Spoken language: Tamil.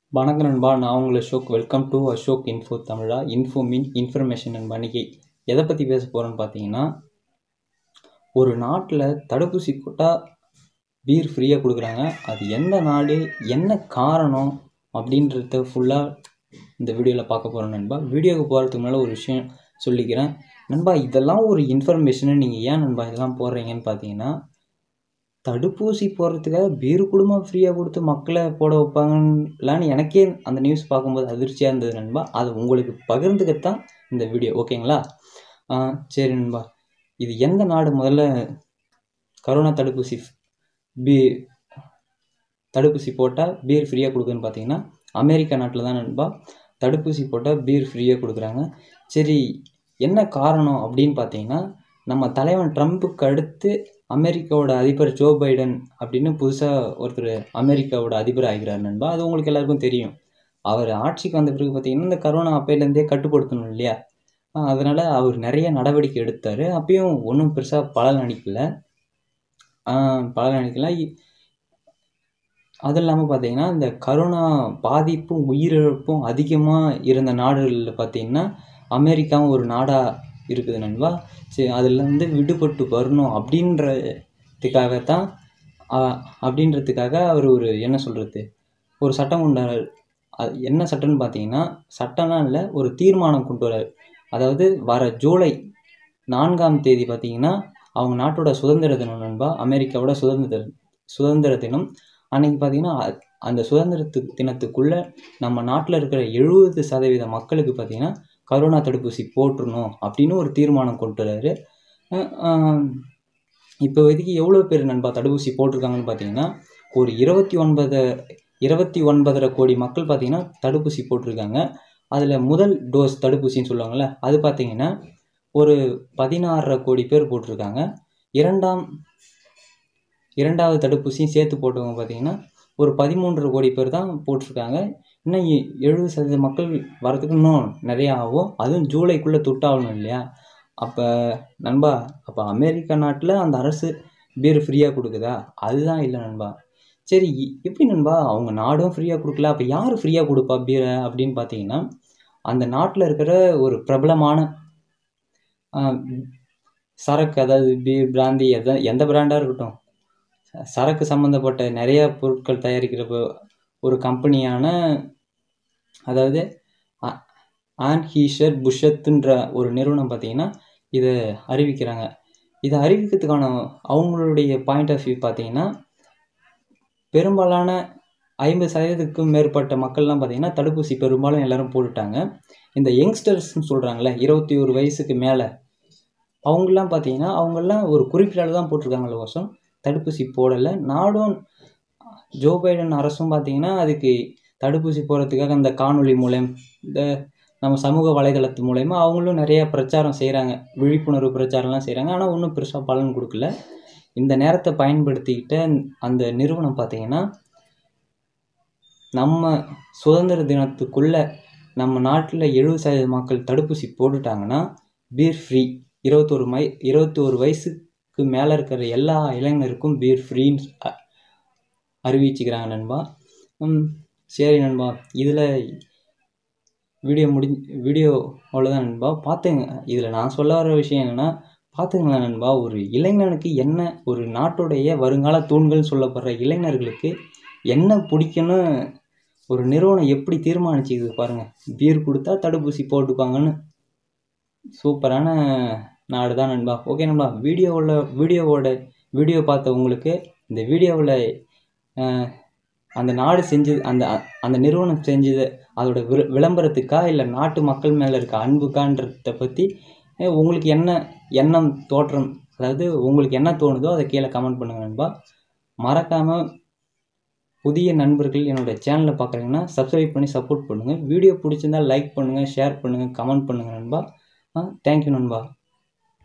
வணக்கம் நண்பா நான் உங்கள் Ashok welcome to Ashok info தமிழா இன்ஃபோ மீன் இன்ஃபர்மேஷன் நண்பா இன்னைக்கு எதை பற்றி பேச போகிறோன்னு பார்த்தீங்கன்னா ஒரு நாட்டில் தடுப்பூசி போட்டால் பீர் ஃப்ரீயாக கொடுக்குறாங்க அது எந்த நாடு என்ன காரணம் அப்படின்றத ஃபுல்லாக இந்த வீடியோவில் பார்க்க போகிறோம் நண்பா வீடியோவுக்கு போகிறதுக்கு முன்னால் ஒரு விஷயம் சொல்லிக்கிறேன் நண்பா இதெல்லாம் ஒரு இன்ஃபர்மேஷனை நீங்கள் ஏன் நண்பா இதெல்லாம் போடுறீங்கன்னு பார்த்தீங்கன்னா தடுப்பூசி போடுறதுக்காக பீர் குடும்பம் ஃப்ரீயாக கொடுத்து மக்களை போட வைப்பாங்கலான்னு எனக்கே அந்த நியூஸ் பார்க்கும்போது அதிர்ச்சியாக இருந்தது நண்பா அது உங்களுக்கு பகிர்ந்துக்கத்தான் இந்த வீடியோ ஓகேங்களா ஆ, சரி நண்பா இது எந்த நாடு முதல்ல கரோனா தடுப்பூசி பீ தடுப்பூசி போட்டால் பீர் ஃப்ரீயாக கொடுக்குதுன்னு பார்த்தீங்கன்னா அமெரிக்கா நாட்டில் தான் நண்பா தடுப்பூசி போட்டால் பீர் ஃப்ரீயாக கொடுக்குறாங்க சரி என்ன காரணம் அப்படின்னு பார்த்தீங்கன்னா நம்ம தலைவன் ட்ரம்ப்புக்கு அடுத்து அமெரிக்காவோட அதிபர் ஜோ பைடன் அப்படின்னு புதுசாக ஒருத்தர் அமெரிக்காவோட அதிபர் ஆகிறார் நண்பா அது உங்களுக்கு எல்லாருக்கும் தெரியும் அவர் ஆட்சிக்கு வந்த பிறகு பார்த்தீங்கன்னா இந்த கரோனா அப்பையிலேருந்தே கட்டுப்படுத்தணும் இல்லையா ஆஹ் அதனால அவர் நிறைய நடவடிக்கை எடுத்தார் அப்பயும் ஒன்றும் பெருசாக பலன் அளிக்கல ஆஹ் பலன் அளிக்கல இ- அது இல்லாமல் பார்த்தீங்கன்னா இந்த கரோனா பாதிப்பும் உயிரிழப்பும் அதிகமாக இருந்த நாடுகளில் பார்த்தீங்கன்னா அமெரிக்காவும் ஒரு நாடாக இருக்குது நண்பா சரி அதுலேருந்து விடுபட்டு வரணும் அப்படின்றதுக்காகத்தான் ஆஹ் அப்படின்றதுக்காக அவர் ஒரு என்ன சொல்கிறது ஒரு சட்டம் கொண்டார் அது என்ன சட்டம்னு பார்த்தீங்கன்னா சட்டம்லாம் இல்லை ஒரு தீர்மானம் கொண்டு வரார் அதாவது வர ஜூலை நான்காம் தேதி பார்த்தீங்கன்னா அவங்க நாட்டோட சுதந்திர தினம் நண்பா அமெரிக்காவோட சுதந்திர சுதந்திர தினம் அன்னைக்கு பார்த்தீங்கன்னா அ- அந்த சுதந்திரத்து தினத்துக்குள்ளே நம்ம நாட்டில் இருக்கிற எழுபது சதவீத மக்களுக்கு பார்த்தீங்கன்னா கரோனா தடுப்பூசி போட்டுறணும் அப்படின்னு ஒரு தீர்மானம் கொண்டு வராரு இப்போ இதுக்கு எவ்வளோ பேர் நண்பா தடுப்பூசி போட்டிருக்காங்கன்னு பார்த்தீங்கன்னா ஒரு இருபத்தி ஒன்பது இருபத்தி ஒன்பதரை கோடி மக்கள் பார்த்தீங்கன்னா தடுப்பூசி போட்டிருக்காங்க அதில் முதல் டோஸ் தடுப்பூசின்னு சொல்லுவாங்கள்ல அது பார்த்தீங்கன்னா ஒரு பதினாறரை கோடி பேர் போட்டிருக்காங்க இரண்டாம் இரண்டாவது தடுப்பூசியும் சேர்த்து போட்டவங்க பார்த்தீங்கன்னா ஒரு பதிமூன்றரை கோடி பேர் தான் போட்டிருக்காங்க இன்னும் எ- எழுபது சதவீத மக்கள் வரதுக்கு இன்னும் நிறையா ஆகும் அதுவும் ஜூலைக்குள்ளே தொட்டாகணும் இல்லையா அப்போ நண்பா அப்போ அமெரிக்கா நாட்டில் அந்த அரசு பீர் ஃப்ரீயாக கொடுக்குதா அதுதான் இல்லை நண்பா சரி இ- எப்படி நண்பா அவங்க நாடும் ஃப்ரீயாக கொடுக்கல அப்போ யார் ஃப்ரீயாக கொடுப்பா பீரை அப்படின்னு பார்த்தீங்கன்னா அந்த நாட்டில் இருக்கிற ஒரு பிரபலமான ஆஹ், சரக்கு அதாவது பீர் பிராந்தி எத எந்த பிராண்டாக இருக்கட்டும் ச- சரக்கு சம்மந்தப்பட்ட நிறைய பொருட்கள் தயாரிக்கிற ப- ஒரு கம்பெனியான அதாவது ஆ- ஆன்ஹீஷர் புஷத்துன்ற ஒரு நிறுவனம் பார்த்தீங்கன்னா இதை அறிவிக்கிறாங்க இதை அறிவிக்கிறதுக்கான அவங்களுடைய பாயிண்ட் ஆஃப் வியூ பார்த்தீங்கன்னா பெரும்பாலான ஐம்பது சதவீதத்துக்கும் மேற்பட்ட மக்கள்லாம் பார்த்தீங்கன்னா தடுப்பூசி பெரும்பாலும் எல்லாரும் போட்டுட்டாங்க இந்த யங்ஸ்டர்ஸ்னு சொல்கிறாங்களே இருபத்தி ஒரு வயசுக்கு மேலே அவங்கெல்லாம் பார்த்தீங்கன்னா அவங்கெல்லாம் ஒரு குறிப்பிட்ட அளவு தான் போட்டிருக்காங்களே கோசம் தடுப்பூசி போடலை நாடும் ஜோ பைடன் அரசும் பார்த்தீங்கன்னா அதுக்கு தடுப்பூசி போடுறதுக்காக அந்த காணொளி மூலம் இந்த நம்ம சமூக வலைதளத்து மூலயமா அவங்களும் நிறைய பிரச்சாரம் செய்கிறாங்க விழிப்புணர்வு பிரச்சாரம்லாம் செய்கிறாங்க ஆனால் ஒன்றும் பெருசாக பலன் கொடுக்கல இந்த நேரத்தை பயன்படுத்திக்கிட்ட அந்த நிறுவனம் பார்த்தீங்கன்னா நம்ம சுதந்திர தினத்துக்குள்ள நம்ம நாட்டில் எழுபது சதவீத மக்கள் தடுப்பூசி போட்டுட்டாங்கன்னா பீர் ஃப்ரீ இருபத்தொரு மை இருபத்தோரு வயசுக்கு மேலே இருக்கிற எல்லா இளைஞருக்கும் பீர் ஃப்ரீன்னு அ- அறிவிச்சுக்கிறாங்க நண்பா ம், சரி நண்பா இதில் வீடியோ முடி வீடியோ அவ்வளோதான் நண்பா பார்த்துங்க இதில் நான் சொல்ல வர விஷயம் என்னென்னா பார்த்துங்களேன் நண்பா ஒரு இளைஞனுக்கு என்ன ஒரு நாட்டுடைய வருங்கால தூண்கள் சொல்லப்படுற இளைஞர்களுக்கு என்ன பிடிக்குன்னு ஒரு நிறுவனம் எப்படி தீர்மானிச்சுக்குது பாருங்கள் பீர் கொடுத்தா தடுப்பூசி போட்டுப்பாங்கன்னு சூப்பரான நாடு தான் நண்பா ஓகே நண்பா வீடியோவில் வீடியோவோட வீடியோ பார்த்த உங்களுக்கு இந்த வீடியோவில் அந்த நாடு செஞ்சது அந்த அந்த நிறுவனம் செஞ்சது அதோட வி விளம்பரத்துக்கா இல்லை நாட்டு மக்கள் மேலே இருக்க அன்புக்கான்றத பற்றி அஹ், உங்களுக்கு என்ன எண்ணம் தோற்றம் அதாவது உங்களுக்கு என்ன தோணுதோ அதை கீழே கமெண்ட் பண்ணுங்க நண்பா மறக்காமல் புதிய நண்பர்கள் என்னோட சேனலை பார்க்குறீங்கன்னா சப்ஸ்கிரைப் பண்ணி சப்போர்ட் பண்ணுங்கள் வீடியோ பிடிச்சிருந்தா லைக் பண்ணுங்கள் ஷேர் பண்ணுங்கள் கமெண்ட் பண்ணுங்கள் நண்பா தேங்க்யூ நண்பா